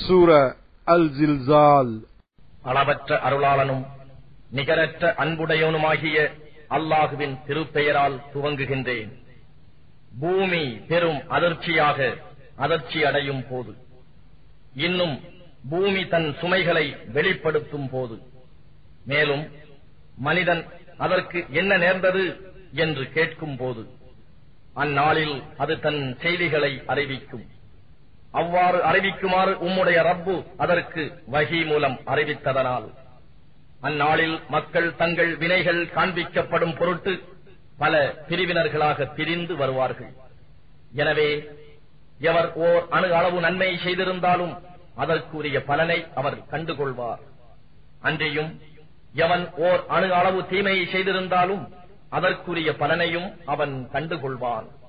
சூர அல் ஜில்சால் அளவற்ற அருளாளனும் நிகரற்ற அன்புடையவனுமாகிய அல்லாஹுவின் திருப்பெயரால் துவங்குகின்றேன் பூமி பெரும் அதிர்ச்சியாக அதிர்ச்சி அடையும் போது இன்னும் பூமி தன் சுமைகளை வெளிப்படுத்தும் போது மேலும் மனிதன் அதற்கு என்ன நேர்ந்தது என்று கேட்கும் போது அந்நாளில் அது தன் செய்திகளை அறிவிக்கும் அவ்வாறு அறிவிக்குமாறு உம்முடைய ரப்பு அதற்கு வகி மூலம் அறிவித்ததனால் அந்நாளில் மக்கள் தங்கள் வினைகள் காண்பிக்கப்படும் பொருட்டு பல பிரிவினர்களாக பிரிந்து வருவார்கள் எனவே எவர் ஓர் அணு அளவு நன்மை செய்திருந்தாலும் அதற்குரிய பலனை அவர் கண்டுகொள்வார் அன்றியும் எவன் ஓர் அணு அளவு தீமையை செய்திருந்தாலும் அதற்குரிய பலனையும் அவன் கண்டுகொள்வான்